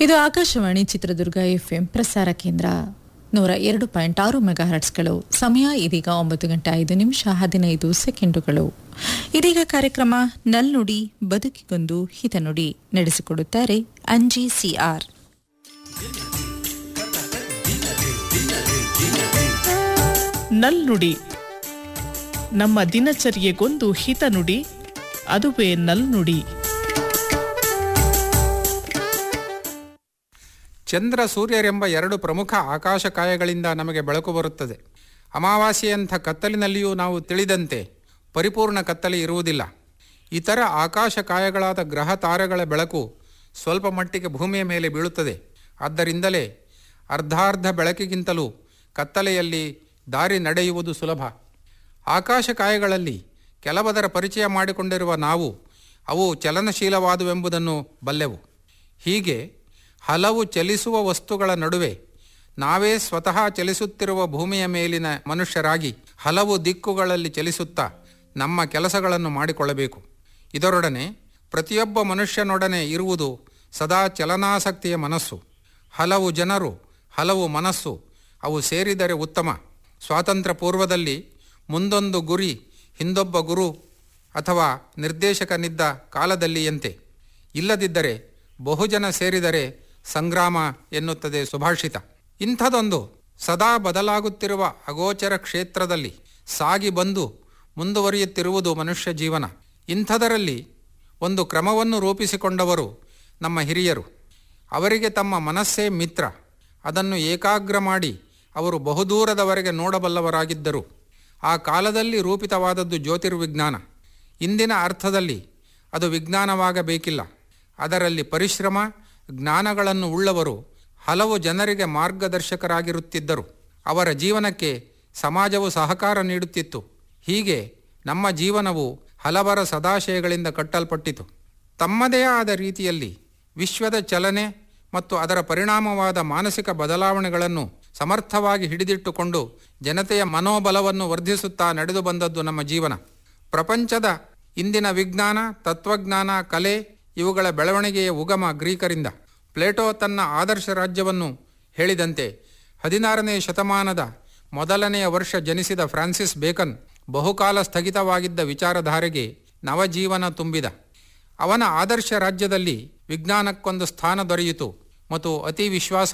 ಇದು ಆಕಾಶವಾಣಿ ಚಿತ್ರದುರ್ಗ ಎಫ್ಎಂ ಪ್ರಸಾರ ಕೇಂದ್ರ ನೂರ ಎರಡು ಪಾಯಿಂಟ್ ಆರು ಮೆಗಾಹರ್ಟ್ಸ್ಗಳು ಸಮಯ ಇದೀಗ ಒಂಬತ್ತು ಗಂಟೆ ಐದು ನಿಮಿಷ ಹದಿನೈದು ಸೆಕೆಂಡುಗಳು ಇದೀಗ ಕಾರ್ಯಕ್ರಮ ನಲ್ನುಡಿ ಬದುಕಿಗೊಂದು ಹಿತನುಡಿ ನಡೆಸಿಕೊಡುತ್ತಾರೆ ಅಂಜಿ ಸಿಆರ್ ನಲ್ನುಡಿ ನಮ್ಮ ದಿನಚರ್ಯೆಗೊಂದು ಹಿತನುಡಿ ಅದುವೇ ನಲ್ನುಡಿ ಚಂದ್ರ ಸೂರ್ಯರೆಂಬ ಎರಡು ಪ್ರಮುಖ ಆಕಾಶಕಾಯಗಳಿಂದ ನಮಗೆ ಬೆಳಕು ಬರುತ್ತದೆ ಅಮಾವಾಸ್ಯೆಯಂಥ ಕತ್ತಲಿನಲ್ಲಿಯೂ ನಾವು ತಿಳಿದಂತೆ ಪರಿಪೂರ್ಣ ಕತ್ತಲೆ ಇರುವುದಿಲ್ಲ ಇತರ ಆಕಾಶಕಾಯಗಳಾದ ಗ್ರಹ ತಾರೆಗಳ ಬೆಳಕು ಸ್ವಲ್ಪ ಮಟ್ಟಿಗೆ ಭೂಮಿಯ ಮೇಲೆ ಬೀಳುತ್ತದೆ ಆದ್ದರಿಂದಲೇ ಅರ್ಧಾರ್ಧ ಬೆಳಕಿಗಿಂತಲೂ ಕತ್ತಲೆಯಲ್ಲಿ ದಾರಿ ನಡೆಯುವುದು ಸುಲಭ ಆಕಾಶಕಾಯಗಳಲ್ಲಿ ಕೆಲವದರ ಪರಿಚಯ ಮಾಡಿಕೊಂಡಿರುವ ನಾವು ಅವು ಚಲನಶೀಲವಾದುವೆಂಬುದನ್ನು ಬಲ್ಲೆವು ಹೀಗೆ ಹಲವು ಚಲಿಸುವ ವಸ್ತುಗಳ ನಡುವೆ ನಾವೇ ಸ್ವತಃ ಚಲಿಸುತ್ತಿರುವ ಭೂಮಿಯ ಮೇಲಿನ ಮನುಷ್ಯರಾಗಿ ಹಲವು ದಿಕ್ಕುಗಳಲ್ಲಿ ಚಲಿಸುತ್ತಾ ನಮ್ಮ ಕೆಲಸಗಳನ್ನು ಮಾಡಿಕೊಳ್ಳಬೇಕು ಇದರೊಡನೆ ಪ್ರತಿಯೊಬ್ಬ ಮನುಷ್ಯನೊಡನೆ ಇರುವುದು ಸದಾ ಚಲನಾಸಕ್ತಿಯ ಮನಸ್ಸು ಹಲವು ಜನರು ಹಲವು ಮನಸ್ಸು ಅವು ಸೇರಿದರೆ ಉತ್ತಮ ಸ್ವಾತಂತ್ರ್ಯ ಪೂರ್ವದಲ್ಲಿ ಮುಂದೊಂದು ಗುರಿ ಹಿಂದೊಬ್ಬ ಗುರು ಅಥವಾ ನಿರ್ದೇಶಕನಿದ್ದ ಕಾಲದಲ್ಲಿಯಂತೆ ಇಲ್ಲದಿದ್ದರೆ ಬಹುಜನ ಸೇರಿದರೆ ಸಂಗ್ರಾಮ ಎನ್ನುತ್ತದೆ ಸುಭಾಷಿತ ಇಂಥದೊಂದು ಸದಾ ಬದಲಾಗುತ್ತಿರುವ ಅಗೋಚರ ಕ್ಷೇತ್ರದಲ್ಲಿ ಸಾಗಿ ಬಂದು ಮುಂದುವರಿಯುತ್ತಿರುವುದು ಮನುಷ್ಯ ಜೀವನ ಇಂಥದರಲ್ಲಿ ಒಂದು ಕ್ರಮವನ್ನು ರೂಪಿಸಿಕೊಂಡವರು ನಮ್ಮ ಹಿರಿಯರು ಅವರಿಗೆ ತಮ್ಮ ಮನಸ್ಸೇ ಮಿತ್ರ ಅದನ್ನು ಏಕಾಗ್ರ ಮಾಡಿ ಅವರು ಬಹುದೂರದವರೆಗೆ ನೋಡಬಲ್ಲವರಾಗಿದ್ದರು ಆ ಕಾಲದಲ್ಲಿ ರೂಪಿತವಾದದ್ದು ಜ್ಯೋತಿರ್ವಿಜ್ಞಾನ ಇಂದಿನ ಅರ್ಥದಲ್ಲಿ ಅದು ವಿಜ್ಞಾನವಾಗಬೇಕಿಲ್ಲ ಅದರಲ್ಲಿ ಪರಿಶ್ರಮ ಜ್ಞಾನಗಳನ್ನು ಉಳ್ಳವರು ಹಲವು ಜನರಿಗೆ ಮಾರ್ಗದರ್ಶಕರಾಗಿರುತ್ತಿದ್ದರು ಅವರ ಜೀವನಕ್ಕೆ ಸಮಾಜವು ಸಹಕಾರ ನೀಡುತ್ತಿತ್ತು ಹೀಗೆ ನಮ್ಮ ಜೀವನವು ಹಲವರ ಸದಾಶಯಗಳಿಂದ ಕಟ್ಟಲ್ಪಟ್ಟಿತು ತಮ್ಮದೇ ಆದ ರೀತಿಯಲ್ಲಿ ವಿಶ್ವದ ಚಲನೆ ಮತ್ತು ಅದರ ಪರಿಣಾಮವಾದ ಮಾನಸಿಕ ಬದಲಾವಣೆಗಳನ್ನು ಸಮರ್ಥವಾಗಿ ಹಿಡಿದಿಟ್ಟುಕೊಂಡು ಜನತೆಯ ಮನೋಬಲವನ್ನು ವರ್ಧಿಸುತ್ತಾ ನಡೆದು ಬಂದದ್ದು ನಮ್ಮ ಜೀವನ ಪ್ರಪಂಚದ ಇಂದಿನ ವಿಜ್ಞಾನ ತತ್ವಜ್ಞಾನ ಕಲೆ ಇವುಗಳ ಬೆಳವಣಿಗೆಯ ಉಗಮ ಗ್ರೀಕರಿಂದ ಪ್ಲೇಟೋ ತನ್ನ ಆದರ್ಶ ರಾಜ್ಯವನ್ನು ಹೇಳಿದಂತೆ ಹದಿನಾರನೇ ಶತಮಾನದ ಮೊದಲನೆಯ ವರ್ಷ ಜನಿಸಿದ ಫ್ರಾನ್ಸಿಸ್ ಬೇಕನ್ ಬಹುಕಾಲ ಸ್ಥಗಿತವಾಗಿದ್ದ ವಿಚಾರಧಾರೆಗೆ ನವಜೀವನ ತುಂಬಿದ ಅವನ ಆದರ್ಶ ರಾಜ್ಯದಲ್ಲಿ ವಿಜ್ಞಾನಕ್ಕೊಂದು ಸ್ಥಾನ ದೊರೆಯಿತು ಮತ್ತು ಅತಿ ವಿಶ್ವಾಸ